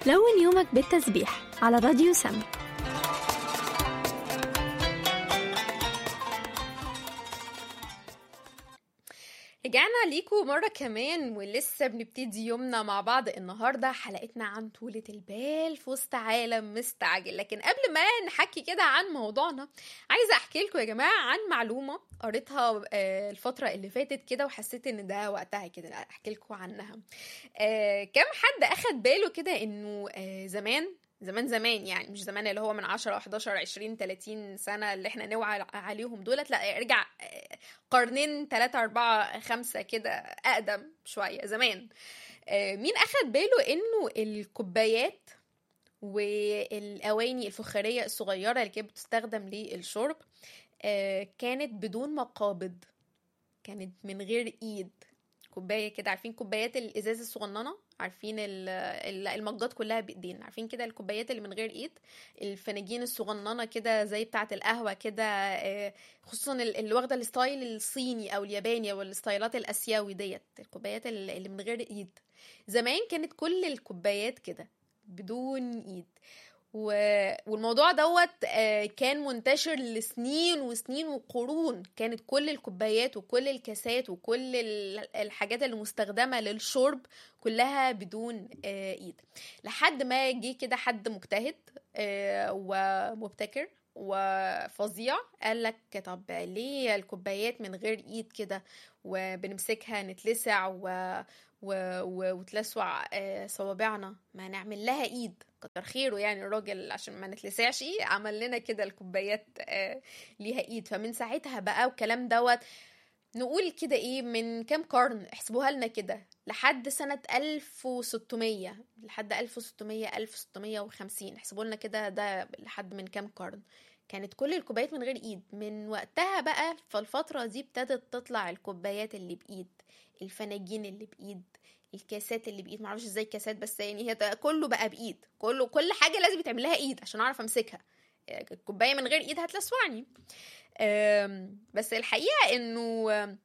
لون يومك بالتسبيح على راديو سما رجعنا ليكم مرة كمان ولسه بنبتدي يومنا مع بعض النهاردة حلقتنا عن طولة البال في وسط عالم مستعجل لكن قبل ما نحكي كده عن موضوعنا عايزة أحكي لكم يا جماعة عن معلومة قريتها آه، الفترة اللي فاتت كده وحسيت إن ده وقتها كده أحكي لكم عنها آه، كم حد أخد باله كده إنه آه، زمان زمان زمان يعني مش زمان اللي هو من 10 11 20 30 سنه اللي احنا نوعى عليهم دولت لا ارجع آه، قرنين 3 4 5 كده اقدم شويه زمان آه، مين اخد باله انه الكوبايات والاواني الفخاريه الصغيره اللي كانت بتستخدم للشرب آه، كانت بدون مقابض كانت من غير ايد كوبايه كده عارفين كوبايات الازاز الصغننه عارفين ال- ال- المجات كلها بايدين عارفين كده الكوبايات اللي من غير ايد الفناجين الصغننه كده زي بتاعه القهوه كده آه، خصوصا ال- اللي واخده الستايل الصيني او الياباني او الستايلات الاسيوي ديت الكوبايات ال- اللي من غير ايد زمان كانت كل الكوبايات كده بدون ايد و... والموضوع دوت آه، كان منتشر لسنين وسنين وقرون كانت كل الكوبايات وكل الكاسات وكل ال- الحاجات اللي مستخدمة للشرب كلها بدون آه، ايد لحد ما جه كده حد مجتهد آه، ومبتكر وفظيع قال لك طب ليه الكوبايات من غير ايد كده وبنمسكها نتلسع و... و... و... وتلسع آه، صوابعنا ما نعمل لها ايد كتر خيره يعني الراجل عشان ما نتلسعش عمل لنا كده الكوبايات آه، ليها ايد فمن ساعتها بقى والكلام دوت نقول كده ايه من كام قرن احسبوها لنا كده لحد سنة 1600 لحد 1600 1650 احسبوا لنا كده ده لحد من كام قرن كانت كل الكوبايات من غير ايد من وقتها بقى فالفترة دي ابتدت تطلع الكوبايات اللي بايد الفناجين اللي بايد الكاسات اللي بايد معرفش ازاي الكاسات بس يعني هي ده كله بقى بايد كله كل حاجة لازم يتعمل لها ايد عشان اعرف امسكها الكوباية من غير ايد هتلسعني أم، بس الحقيقة انه أم،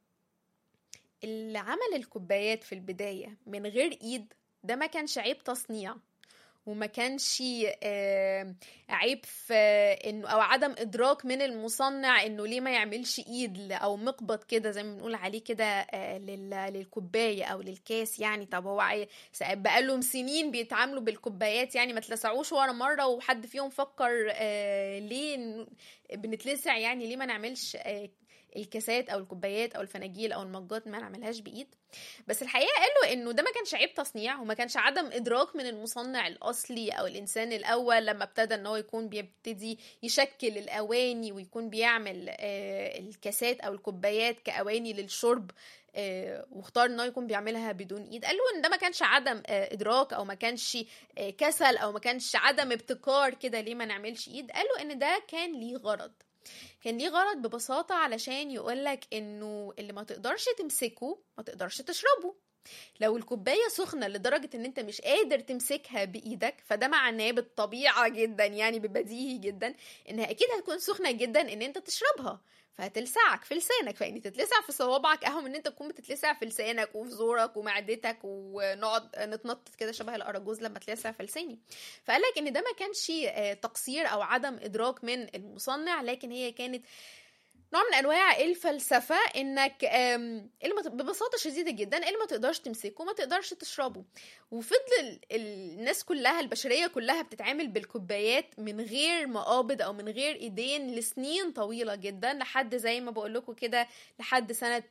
اللي عمل الكوبايات في البداية من غير ايد ده ما كانش عيب تصنيع وما كانش آم، عيب في انه او عدم ادراك من المصنع انه ليه ما يعملش ايد ل- او مقبض كده زي ما بنقول عليه كده آه، لل- للكوبايه او للكاس يعني طب هو عاي- بقالهم سنين بيتعاملوا بالكوبايات يعني ما اتلسعوش ورا مره وحد فيهم فكر آه، ليه ن- بنتلسع يعني ليه ما نعملش آه، الكاسات او الكوبايات او الفناجيل او المجات ما نعملهاش بايد بس الحقيقه قالوا انه ده ما كانش عيب تصنيع وما كانش عدم ادراك من المصنع الاصلي او الانسان الاول لما ابتدى ان هو يكون بيبتدي يشكل الاواني ويكون بيعمل آه، الكاسات او الكوبايات كاواني للشرب آه، واختار ان هو يكون بيعملها بدون ايد قالوا ان ده ما كانش عدم آه، ادراك او ما كانش آه، كسل او ما كانش عدم ابتكار كده ليه ما نعملش ايد قالوا ان ده كان ليه غرض كان ليه غرض ببساطة علشان يقولك انه اللي ما تقدرش تمسكه ما تقدرش تشربه لو الكوباية سخنة لدرجة ان انت مش قادر تمسكها بايدك فده معناه بالطبيعة جدا يعني ببديهي جدا انها اكيد هتكون سخنة جدا ان انت تشربها فهتلسعك في لسانك فان تتلسع في صوابعك اهم ان انت تكون بتتلسع في لسانك وفي زورك ومعدتك ونقعد نتنطط كده شبه الاراجوز لما تلسع في لساني فقال لك ان ده ما كانش آه، تقصير او عدم ادراك من المصنع لكن هي كانت نوع من انواع الفلسفه انك آم، اللي ما ت- ببساطه شديده جدا اللي ما تقدرش تمسكه ما تقدرش تشربه وفضل ال- الناس كلها البشريه كلها بتتعامل بالكوبايات من غير مقابض او من غير ايدين لسنين طويله جدا لحد زي ما بقول لكم كده لحد سنه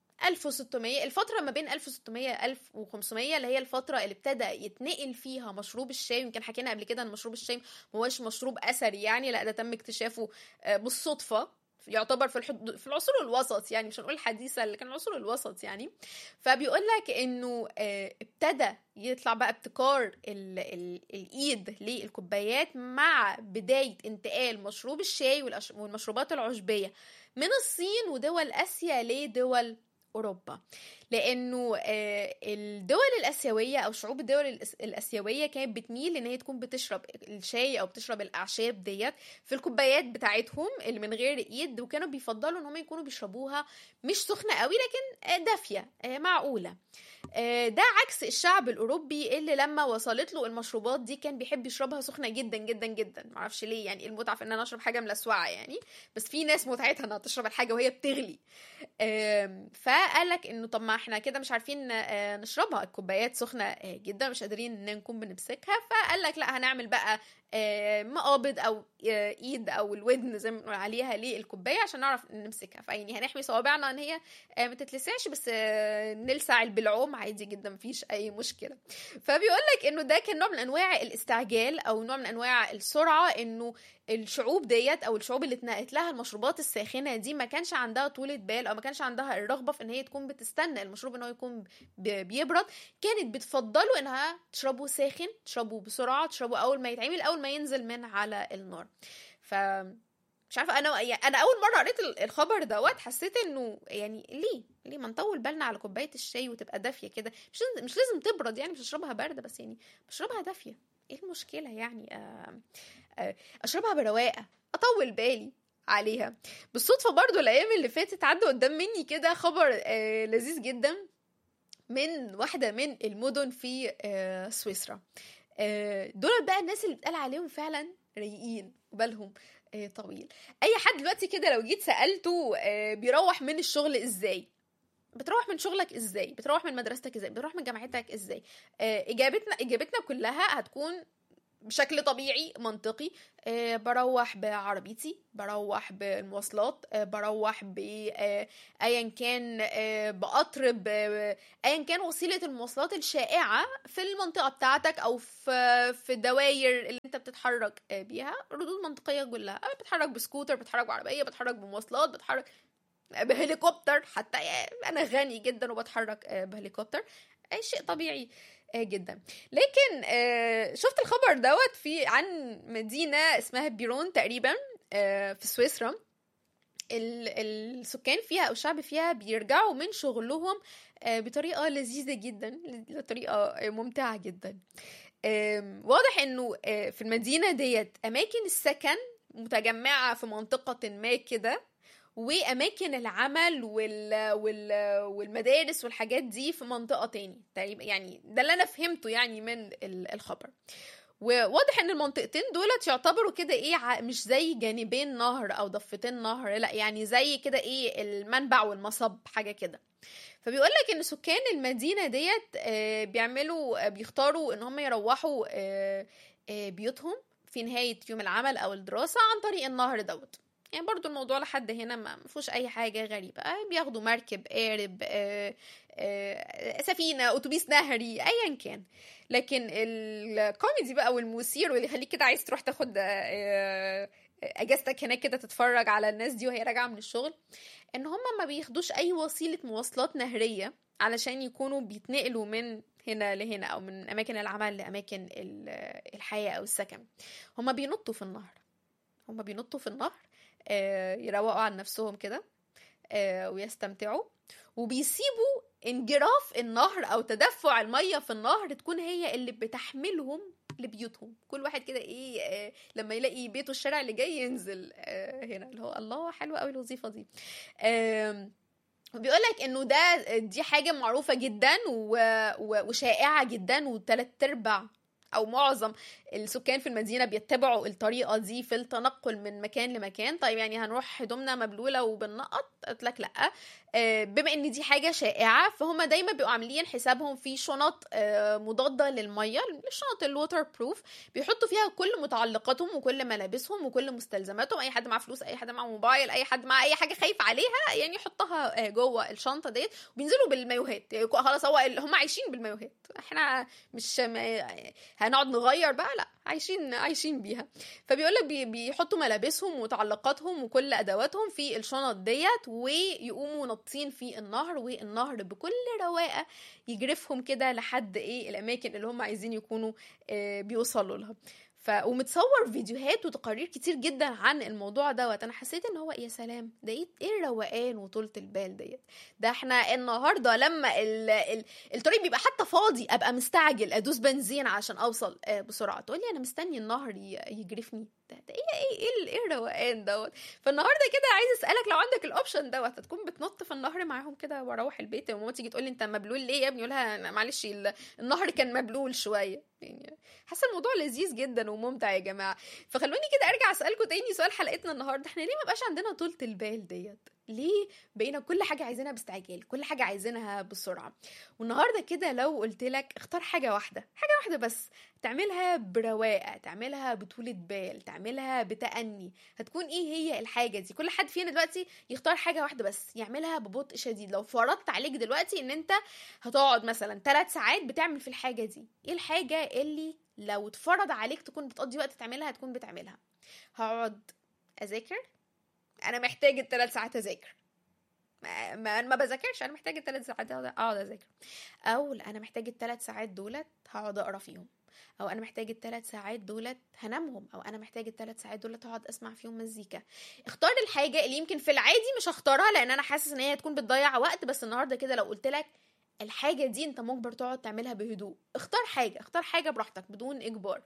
1600 الفترة ما بين 1600 1500 اللي هي الفترة اللي ابتدى يتنقل فيها مشروب الشاي يمكن حكينا قبل كده ان مشروب الشاي ما هوش مشروب اثري يعني لا ده تم اكتشافه آه، بالصدفة يعتبر في الحد... في العصور الوسط يعني مش هنقول الحديثة اللي كان العصور الوسط يعني فبيقول لك انه آه، ابتدى يطلع بقى ابتكار ال... ال... الايد للكوبايات مع بداية انتقال مشروب الشاي والأش... والمشروبات العشبية من الصين ودول اسيا لدول اوروبا لانه آه، الدول الاسيويه او شعوب الدول الأس- الاسيويه كانت بتميل ان هي تكون بتشرب الشاي او بتشرب الاعشاب ديت في الكوبايات بتاعتهم اللي من غير ايد وكانوا بيفضلوا ان هم يكونوا بيشربوها مش سخنه قوي لكن آه، دافيه آه، معقوله آه، ده عكس الشعب الاوروبي اللي لما وصلت له المشروبات دي كان بيحب يشربها سخنه جدا جدا جدا معرفش ليه يعني المتعه في ان انا اشرب حاجه ملسوعه يعني بس في ناس متعتها انها تشرب الحاجه وهي بتغلي آم، فقال لك انه طب ما احنا كده مش عارفين آه، نشربها الكوبايات سخنه آه، جدا مش قادرين ان نكون بنمسكها فقال لك لا هنعمل بقى آه، مقابض او آه، ايد او الودن زي ما بنقول عليها للكوبايه عشان نعرف نمسكها فيعني هنحمي صوابعنا ان هي آه، ما تتلسعش بس آه، نلسع البلعوم عادي جدا مفيش اي مشكله فبيقول لك انه ده كان نوع من انواع الاستعجال او نوع من انواع السرعه انه الشعوب ديت او الشعوب اللي اتنقلت لها المشروبات الساخنه دي ما كانش عندها طولة بال او ما كانش عندها الرغبه في ان هي تكون بتستنى المشروب ان هو يكون ب- بيبرد كانت بتفضله انها تشربه ساخن تشربه بسرعه تشربه اول ما يتعمل اول ما ينزل من على النار ف مش عارفه انا يعني انا اول مره قريت ال- الخبر دوت حسيت انه يعني ليه ليه ما نطول بالنا على كوبايه الشاي وتبقى دافيه كده مش لازم- مش لازم تبرد يعني مش اشربها بارده بس يعني بشربها دافيه ايه المشكله يعني آه آه اشربها برواقه اطول بالي عليها بالصدفه برضو الايام اللي فاتت عدى قدام مني كده خبر آه لذيذ جدا من واحده من المدن في آه سويسرا آه دول بقى الناس اللي بتقال عليهم فعلا رايقين وبالهم آه طويل اي حد دلوقتي كده لو جيت سالته آه بيروح من الشغل ازاي بتروح من شغلك ازاي بتروح من مدرستك ازاي بتروح من جامعتك ازاي آه اجابتنا اجابتنا كلها هتكون بشكل طبيعي منطقي آه بروح بعربيتي بروح بالمواصلات آه بروح ب آه ايا كان آه بقطر ب- ايا كان وسيله المواصلات الشائعه في المنطقه بتاعتك او في في الدواير اللي انت بتتحرك آه بيها ردود منطقيه كلها آه بتحرك بسكوتر بتحرك بعربيه بتحرك بمواصلات بتحرك بهليكوبتر حتى يعني انا غني جدا وبتحرك آه، بهليكوبتر اي شيء طبيعي آه، جدا لكن آه، شفت الخبر دوت في عن مدينه اسمها بيرون تقريبا آه، في سويسرا ال- السكان فيها او الشعب فيها بيرجعوا من شغلهم آه، بطريقه لذيذه جدا بطريقه آه، ممتعه جدا آم، واضح انه آه، في المدينه ديت اماكن السكن متجمعه في منطقه ما كده واماكن العمل وال... وال... والمدارس والحاجات دي في منطقه تاني تقريبا يعني ده اللي انا فهمته يعني من ال- الخبر وواضح ان المنطقتين دولت يعتبروا كده ايه ع- مش زي جانبين نهر او ضفتين نهر لا يعني زي كده ايه المنبع والمصب حاجه كده فبيقول لك ان سكان المدينه ديت آه، بيعملوا آه، بيختاروا ان هم يروحوا آه، آه، بيوتهم في نهايه يوم العمل او الدراسه عن طريق النهر دوت يعني برضو الموضوع لحد هنا ما ما فيهوش اي حاجه غريبه آه، بياخدوا مركب قارب آه، آه، سفينه اتوبيس نهري ايا كان لكن الكوميدي بقى والمثير واللي يخليك كده عايز تروح تاخد آه، اجازتك هناك كده تتفرج على الناس دي وهي راجعه من الشغل ان هم ما بياخدوش اي وسيله مواصلات نهريه علشان يكونوا بيتنقلوا من هنا لهنا او من اماكن العمل لاماكن ال- الحياه او السكن هم بينطوا في النهر هم بينطوا في النهر آه، يروقوا عن نفسهم كده آه، ويستمتعوا وبيسيبوا انجراف النهر او تدفع الميه في النهر تكون هي اللي بتحملهم لبيوتهم كل واحد كده ايه آه لما يلاقي بيته الشارع اللي جاي ينزل آه هنا اللي هو الله حلوه قوي الوظيفه دي آه بيقول لك انه ده دي حاجه معروفه جدا و... و... وشائعه جدا وثلاث ارباع او معظم السكان في المدينه بيتبعوا الطريقه دي في التنقل من مكان لمكان طيب يعني هنروح هدومنا مبلوله وبننقط قلت لك لا آه، بما ان دي حاجه شائعه فهم دايما بيبقوا عاملين حسابهم في شنط آه، مضاده للميه الشنط الووتر بروف بيحطوا فيها كل متعلقاتهم وكل ملابسهم وكل مستلزماتهم اي حد معاه فلوس اي حد معاه موبايل اي حد معاه اي حاجه خايف عليها يعني يحطها آه، جوه الشنطه ديت وبينزلوا بالمايوهات يعني خلاص هو ال- هم عايشين بالمايوهات احنا مش م- هنقعد نغير بقى لا عايشين عايشين بيها فبيقول لك بي- بيحطوا ملابسهم ومتعلقاتهم وكل ادواتهم في الشنط ديت ويقوموا نطين في النهر والنهر بكل رواقه يجرفهم كده لحد ايه الاماكن اللي هم عايزين يكونوا آه، بيوصلوا لها ف ومتصور فيديوهات وتقارير كتير جدا عن الموضوع دوت انا حسيت ان هو يا سلام ده ايه إيه الروقان وطولة البال ديت ده احنا النهارده لما ال... ال... الطريق بيبقى حتى فاضي ابقى مستعجل ادوس بنزين عشان اوصل آه، بسرعه تقول لي انا مستني النهر ي- يجرفني ده, ده ايه ايه ايه ال- ايه الروقان دوت فالنهارده كده عايز اسالك لو عندك الاوبشن دوت هتكون بتنط في النهر معاهم كده واروح البيت وماما تيجي تقول لي انت مبلول ليه يا ابني يقول لها أنا معلش ال- النهر كان مبلول شويه يعني حاسه الموضوع لذيذ جدا وممتع يا جماعه فخلوني كده ارجع اسالكم تاني سؤال حلقتنا النهارده احنا ليه ما بقاش عندنا طولة البال ديت ليه بقينا كل حاجه عايزينها باستعجال كل حاجه عايزينها بسرعه والنهارده كده لو قلت لك اختار حاجه واحده حاجه واحده بس تعملها برواقه تعملها بطولة بال تعملها بتأني هتكون ايه هي الحاجه دي كل حد فينا دلوقتي يختار حاجه واحده بس يعملها ببطء شديد لو فرضت عليك دلوقتي ان انت هتقعد مثلا ثلاث ساعات بتعمل في الحاجه دي ايه الحاجه اللي لو اتفرض عليك تكون بتقضي وقت تعملها هتكون بتعملها هقعد اذاكر انا محتاج الثلاث ساعات اذاكر ما ما, ما بذاكرش انا محتاج الثلاث ساعات اقعد اذاكر او لا انا محتاج الثلاث ساعات دولت هقعد اقرا فيهم او انا محتاج الثلاث ساعات دولت هنامهم او انا محتاج الثلاث ساعات دولت اقعد اسمع فيهم مزيكا اختار الحاجه اللي يمكن في العادي مش هختارها لان انا حاسس ان هي هتكون بتضيع وقت بس النهارده كده لو قلت لك الحاجه دي انت مجبر تقعد تعملها بهدوء اختار حاجه اختار حاجه براحتك بدون اجبار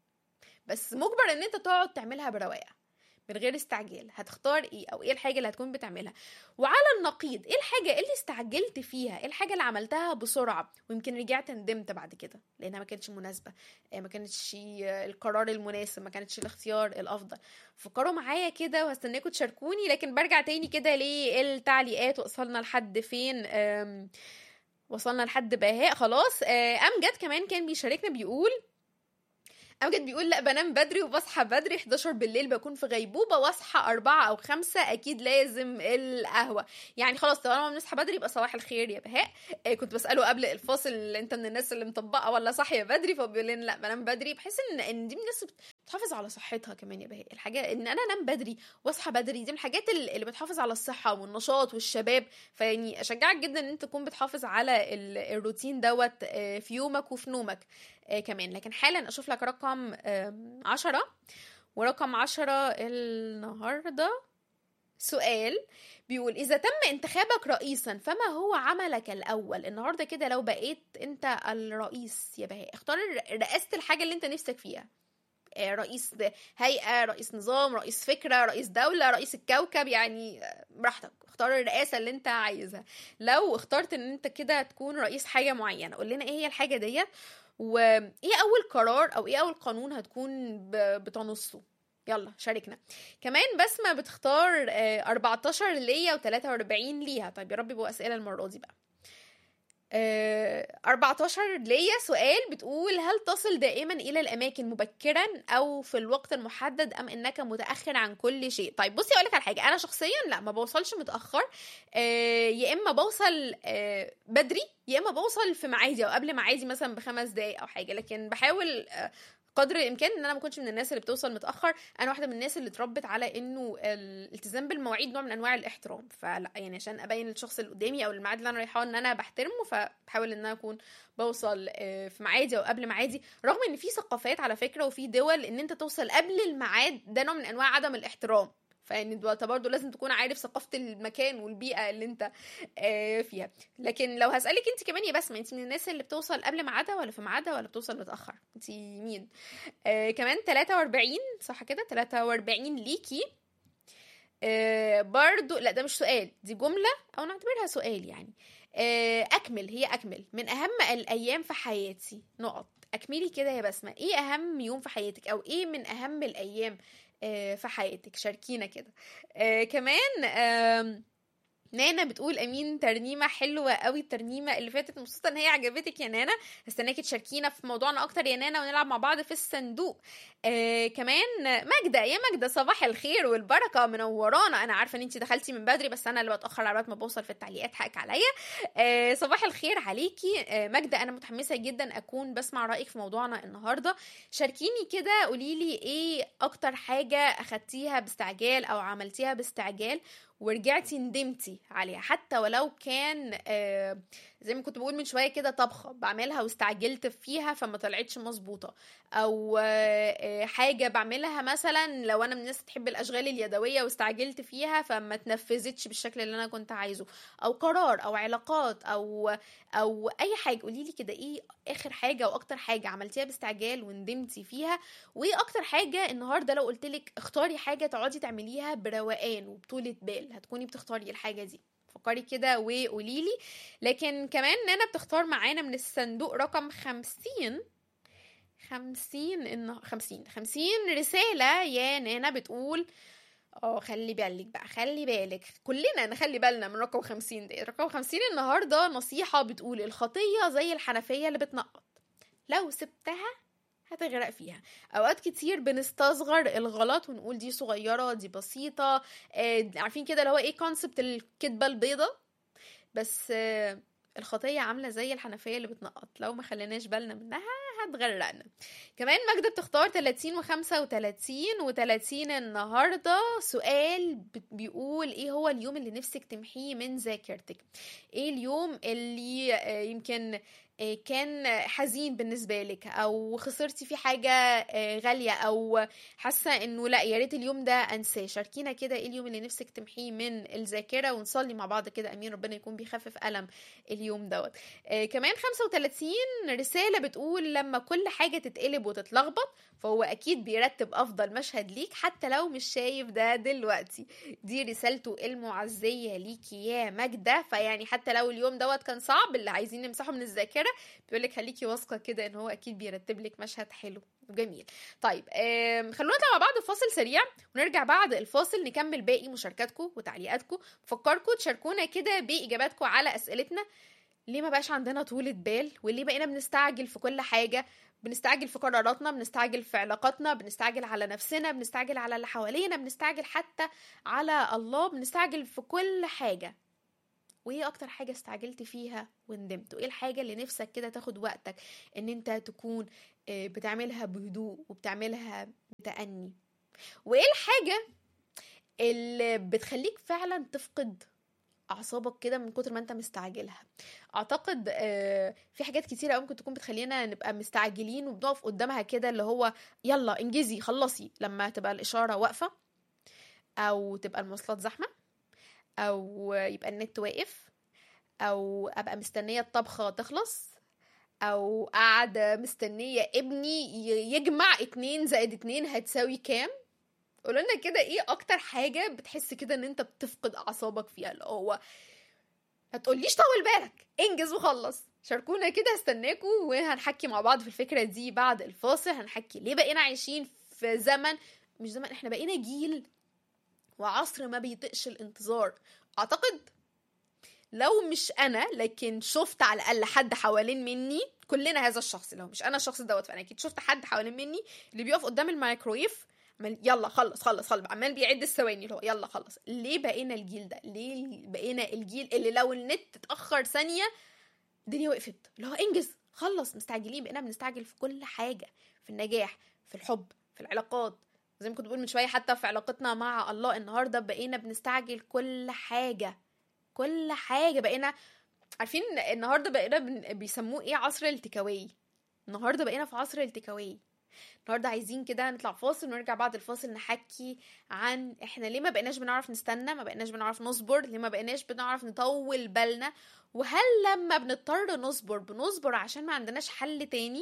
بس مجبر ان انت تقعد تعملها برواقه من غير استعجال هتختار ايه او ايه الحاجه اللي هتكون بتعملها وعلى النقيض ايه الحاجه اللي استعجلت فيها ايه الحاجه اللي عملتها بسرعه ويمكن رجعت ندمت بعد كده لانها ما كانتش مناسبه آه، ما كانتش آه، القرار المناسب ما كانتش الاختيار الافضل فكروا معايا كده وهستناكم تشاركوني لكن برجع تاني كده للتعليقات وصلنا لحد فين آم، وصلنا لحد بهاء خلاص آه، امجد كمان كان بيشاركنا بيقول امجد بيقول لا بنام بدري وبصحى بدري 11 بالليل بكون في غيبوبه واصحى أربعة او خمسة اكيد لازم القهوه يعني خلاص طالما بنصحى بدري يبقى صباح الخير يا بهاء آه، كنت بساله قبل الفاصل انت من الناس اللي مطبقه ولا صاحيه بدري فبيقول لنا لا بنام بدري بحس ان ان دي من الناس بتحافظ على صحتها كمان يا بهاء الحاجه ان انا انام بدري واصحى بدري دي من الحاجات اللي اللي بتحافظ على الصحه والنشاط والشباب فيعني اشجعك جدا ان انت تكون بتحافظ على ال- الروتين دوت آه، في يومك وفي نومك آه، كمان لكن حالا اشوف لك رقم آم، عشرة ورقم عشرة النهاردة سؤال بيقول إذا تم انتخابك رئيسا فما هو عملك الأول النهاردة كده لو بقيت أنت الرئيس يا بهاء اختار رئاسة الحاجة اللي أنت نفسك فيها آه، رئيس هيئة رئيس نظام رئيس فكرة رئيس دولة رئيس الكوكب يعني آه، براحتك اختار الرئاسة اللي انت عايزها لو اخترت ان انت كده تكون رئيس حاجة معينة قول لنا ايه هي الحاجة ديت وايه اول قرار او ايه اول قانون هتكون ب- بتنصه يلا شاركنا كمان بسمة بتختار آه، 14 ليا و43 ليها طيب يا رب يبقوا اسئله المره دي بقى آه، 14 ليا سؤال بتقول هل تصل دائما الى الاماكن مبكرا او في الوقت المحدد ام انك متاخر عن كل شيء طيب بصي اقول لك على حاجه انا شخصيا لا ما بوصلش متاخر آه، يا اما بوصل آه، بدري يا اما بوصل في ميعادي او قبل ميعادي مثلا بخمس دقايق او حاجه لكن بحاول آه، قدر الامكان ان انا ما كنتش من الناس اللي بتوصل متاخر انا واحده من الناس اللي اتربت على انه الالتزام بالمواعيد نوع من انواع الاحترام فلا يعني عشان ابين للشخص اللي قدامي او الميعاد اللي انا رايحاه ان انا بحترمه فبحاول ان انا اكون بوصل آه، في ميعادي او قبل ميعادي رغم ان في ثقافات على فكره وفي دول ان انت توصل قبل الميعاد ده نوع من انواع عدم الاحترام فيعني انت برضه لازم تكون عارف ثقافه المكان والبيئه اللي انت آه، فيها لكن لو هسالك انت كمان يا بسمه انت من الناس اللي بتوصل قبل ميعادها ولا في ميعادها ولا بتوصل متاخر انت مين آه كمان 43 صح كده 43 ليكي آه برضو لا ده مش سؤال دي جملة أو نعتبرها سؤال يعني آه أكمل هي أكمل من أهم الأيام في حياتي نقط أكملي كده يا بسمة إيه أهم يوم في حياتك أو إيه من أهم الأيام آه في حياتك شاركينا كده آه كمان آم، نانا بتقول امين ترنيمه حلوه قوي الترنيمه اللي فاتت مبسوطه ان هي عجبتك يا نانا استناكي تشاركينا في موضوعنا اكتر يا نانا ونلعب مع بعض في الصندوق آه كمان ماجدة يا ماجدة صباح الخير والبركة منورانا أنا عارفة إن أنت دخلتي من بدري بس أنا اللي بتأخر على وقت ما بوصل في التعليقات حقك عليا آه صباح الخير عليكي آه ماجدة أنا متحمسة جدا أكون بسمع رأيك في موضوعنا النهاردة شاركيني كده قوليلي إيه أكتر حاجة أخدتيها باستعجال أو عملتيها باستعجال ورجعتي ندمتي عليها حتى ولو كان آه زي ما كنت بقول من شويه كده طبخه بعملها واستعجلت فيها فما طلعتش مظبوطه او آه، آه، حاجه بعملها مثلا لو انا من الناس تحب الاشغال اليدويه واستعجلت فيها فما تنفذتش بالشكل اللي انا كنت عايزه او قرار او علاقات او او اي حاجه قولي لي كده ايه اخر حاجه واكتر حاجه عملتيها باستعجال وندمتي فيها وايه اكتر حاجه النهارده لو قلت لك اختاري حاجه تقعدي تعمليها بروقان وبطولة بال هتكوني بتختاري الحاجه دي فكري كده وقولي لي لكن كمان نانا بتختار معانا من الصندوق رقم خمسين خمسين إن خمسين خمسين رسالة يا نانا بتقول اه خلي بالك بقى خلي بالك كلنا نخلي بالنا من رقم خمسين ده رقم خمسين النهاردة نصيحة بتقول الخطية زي الحنفية اللي بتنقط لو سبتها هتغرق فيها اوقات كتير بنستصغر الغلط ونقول دي صغيره دي بسيطه آه عارفين كده اللي هو ايه كونسبت الكدبه البيضه بس آه الخطيه عامله زي الحنفيه اللي بتنقط لو ما خليناش بالنا منها هتغرقنا كمان ماجدة بتختار 30 و 35 و30 النهاردة سؤال بت- بيقول ايه هو اليوم اللي نفسك تمحيه من ذاكرتك ايه اليوم اللي آه، يمكن آه، كان حزين بالنسبة لك او خسرتي فيه حاجة آه، غالية او حاسة انه لا يا ريت اليوم ده انساه شاركينا كده ايه اليوم اللي نفسك تمحيه من الذاكرة ونصلي مع بعض كده امين ربنا يكون بيخفف ألم اليوم دوت آه، كمان 35 رسالة بتقول لما كل حاجة تتقلب وتتلخبط فهو أكيد بيرتب أفضل مشهد ليك حتى لو مش شايف ده دلوقتي دي رسالته المعزية ليكي يا ماجدة فيعني حتى لو اليوم دوت كان صعب اللي عايزين نمسحه من الذاكرة بيقولك خليكي واثقة كده إن هو أكيد بيرتب لك مشهد حلو وجميل طيب آم، خلونا نطلع مع بعض فاصل سريع ونرجع بعد الفاصل نكمل باقي مشاركاتكم وتعليقاتكم فكركم تشاركونا كده بإجاباتكم على أسئلتنا ليه ما بقاش عندنا طولة بال وليه بقينا بنستعجل في كل حاجة بنستعجل في قراراتنا بنستعجل في علاقاتنا بنستعجل على نفسنا بنستعجل على اللي حوالينا بنستعجل حتى على الله بنستعجل في كل حاجة وايه اكتر حاجة استعجلت فيها وندمت وايه الحاجة اللي نفسك كده تاخد وقتك ان انت تكون آه، بتعملها بهدوء وبتعملها بتأني وايه الحاجة اللي بتخليك فعلا تفقد اعصابك كده من كتر ما انت مستعجلها اعتقد آه، في حاجات كتيره قوي ممكن تكون بتخلينا نبقى مستعجلين وبنقف قدامها كده اللي هو يلا انجزي خلصي لما تبقى الاشاره واقفه او تبقى المواصلات زحمه او يبقى النت واقف او ابقى مستنيه الطبخه تخلص او قاعده مستنيه ابني ي- يجمع اتنين زائد اتنين هتساوي كام قولوا لنا كده ايه اكتر حاجه بتحس كده ان انت بتفقد اعصابك فيها اللي هو ما تقوليش طول بالك انجز وخلص شاركونا كده استناكم وهنحكي مع بعض في الفكره دي بعد الفاصل هنحكي ليه بقينا عايشين في زمن مش زمن احنا بقينا جيل وعصر ما بيطقش الانتظار اعتقد لو مش انا لكن شفت على الاقل حد حوالين مني كلنا هذا الشخص لو مش انا الشخص دوت فانا اكيد شفت حد حوالين مني اللي بيقف قدام الميكرويف عمال يلا خلص خلص خلص عمال بيعد الثواني اللي هو يلا خلص ليه بقينا الجيل ده ليه بقينا الجيل اللي لو النت اتاخر ثانيه الدنيا وقفت اللي هو انجز خلص مستعجلين بقينا بنستعجل في كل حاجه في النجاح في الحب في العلاقات زي ما كنت بقول من شويه حتى في علاقتنا مع الله النهارده بقينا بنستعجل كل حاجه كل حاجه بقينا عارفين النهارده بقينا بن- بيسموه ايه عصر التكاوي النهارده بقينا في عصر التكاوي النهارده عايزين كده نطلع فاصل ونرجع بعد الفاصل نحكي عن احنا ليه ما بقيناش بنعرف نستنى ما بقيناش بنعرف نصبر ليه ما بقيناش بنعرف نطول بالنا وهل لما بنضطر نصبر بنصبر عشان ما عندناش حل تاني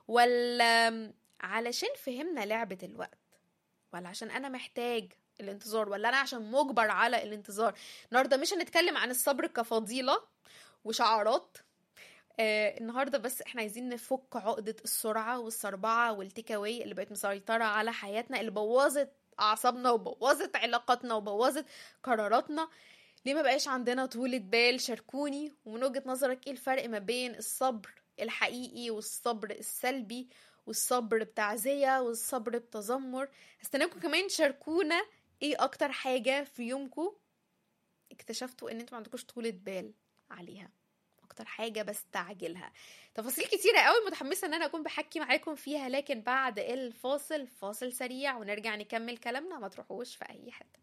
ولا علشان فهمنا لعبة الوقت ولا عشان انا محتاج الانتظار ولا انا عشان مجبر على الانتظار النهارده مش هنتكلم عن الصبر كفضيلة وشعارات آه النهارده بس احنا عايزين نفك عقدة السرعة والسربعة والتيكاوي اللي بقت مسيطرة على حياتنا اللي بوظت أعصابنا وبوظت علاقاتنا وبوظت قراراتنا ليه ما بقاش عندنا طولة بال شاركوني ومن وجهة نظرك ايه الفرق ما بين الصبر الحقيقي والصبر السلبي والصبر بتعزية والصبر بتذمر هستناكم كمان تشاركونا ايه اكتر حاجة في يومكم اكتشفتوا ان انتوا ما عندكوش طولة بال عليها اكتر حاجه بستعجلها تفاصيل كتيره قوي متحمسه ان انا اكون بحكي معاكم فيها لكن بعد الفاصل فاصل سريع ونرجع نكمل كلامنا ما تروحوش في اي حته